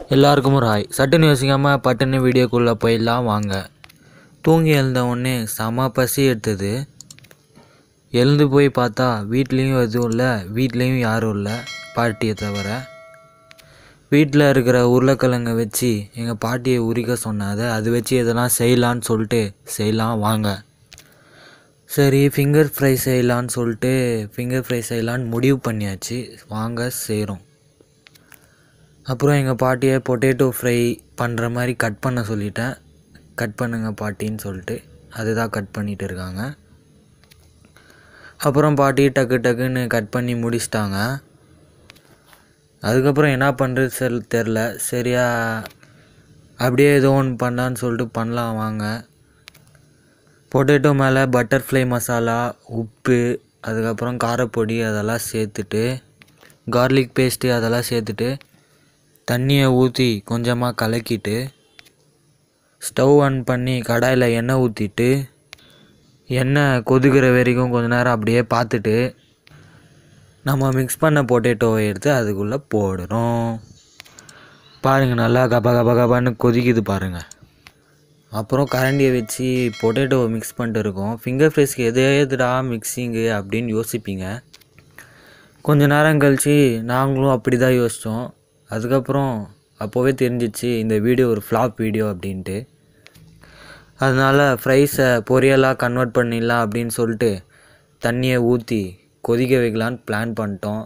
எல்லாருக்கும் ஒரு ஹாய் சட்டுன்னு யோசிக்காமல் பட்டுன்னு வீடியோக்குள்ளே போயிடலாம் வாங்க தூங்கி எழுந்த உடனே செம பசி எடுத்தது எழுந்து போய் பார்த்தா வீட்லேயும் எதுவும் இல்லை வீட்லேயும் யாரும் இல்லை பாட்டியை தவிர வீட்டில் இருக்கிற உருளைக்கிழங்க வச்சு எங்கள் பாட்டியை உரிக்க சொன்னாத அது வச்சு எதெல்லாம் செய்யலான்னு சொல்லிட்டு செய்யலாம் வாங்க சரி ஃபிங்கர் ஃப்ரை செய்யலான்னு சொல்லிட்டு ஃபிங்கர் ஃப்ரை செய்யலான்னு முடிவு பண்ணியாச்சு வாங்க செய்கிறோம் அப்புறம் எங்கள் பாட்டியை பொட்டேட்டோ ஃப்ரை பண்ணுற மாதிரி கட் பண்ண சொல்லிட்டேன் கட் பண்ணுங்க பாட்டின்னு சொல்லிட்டு அதுதான் கட் பண்ணிட்டு இருக்காங்க அப்புறம் பாட்டி டக்கு டக்குன்னு கட் பண்ணி முடிச்சிட்டாங்க அதுக்கப்புறம் என்ன பண்ணுறது சரி தெரில சரியா அப்படியே ஏதோ ஒன்று பண்ணலான்னு சொல்லிட்டு பண்ணலாம் வாங்க பொட்டேட்டோ மேலே பட்டர்ஃப்ளை மசாலா உப்பு அதுக்கப்புறம் காரப்பொடி அதெல்லாம் சேர்த்துட்டு கார்லிக் பேஸ்ட்டு அதெல்லாம் சேர்த்துட்டு தண்ணியை ஊற்றி கொஞ்சமாக கலக்கிட்டு ஸ்டவ் ஆன் பண்ணி கடாயில் எண்ணெய் ஊற்றிட்டு எண்ணெய் கொதிக்கிற வரைக்கும் கொஞ்ச நேரம் அப்படியே பார்த்துட்டு நம்ம மிக்ஸ் பண்ண பொட்டேட்டோவை எடுத்து அதுக்குள்ளே போடுறோம் பாருங்கள் நல்லா கப கப கபான்னு கொதிக்குது பாருங்கள் அப்புறம் கரண்டியை வச்சு பொட்டேட்டோவை மிக்ஸ் பண்ணிட்டு இருக்கோம் ஃபிங்கர் ஃப்ரைஸ்க்கு எது எதுடா மிக்சிங்கு அப்படின்னு யோசிப்பீங்க கொஞ்ச நேரம் கழித்து நாங்களும் அப்படி தான் யோசித்தோம் அதுக்கப்புறம் அப்போவே தெரிஞ்சிச்சு இந்த வீடியோ ஒரு ஃப்ளாப் வீடியோ அப்படின்ட்டு அதனால் ஃப்ரைஸை பொரியலாக கன்வெர்ட் பண்ணிடலாம் அப்படின்னு சொல்லிட்டு தண்ணியை ஊற்றி கொதிக்க வைக்கலான்னு பிளான் பண்ணிட்டோம்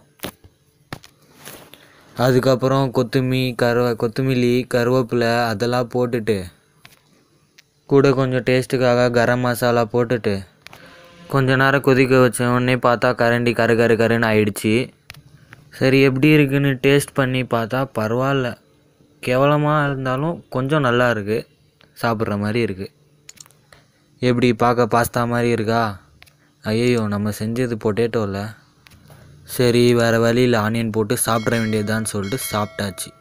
அதுக்கப்புறம் கொத்தமல்லி கருவ கொத்தமல்லி கருவேப்பிலை அதெல்லாம் போட்டுட்டு கூட கொஞ்சம் டேஸ்ட்டுக்காக கரம் மசாலா போட்டுட்டு கொஞ்ச நேரம் கொதிக்க வச்ச உடனே பார்த்தா கரண்டி கரு கரு கருன்னு ஆயிடுச்சு சரி எப்படி இருக்குன்னு டேஸ்ட் பண்ணி பார்த்தா பரவாயில்ல கேவலமாக இருந்தாலும் கொஞ்சம் நல்லா இருக்குது சாப்பிட்ற மாதிரி இருக்குது எப்படி பார்க்க பாஸ்தா மாதிரி இருக்கா ஐயோ நம்ம செஞ்சது பொட்டேட்டோவில் சரி வேறு வழியில் ஆனியன் போட்டு சாப்பிட்ற வேண்டியதுதான்னு சொல்லிட்டு சாப்பிட்டாச்சு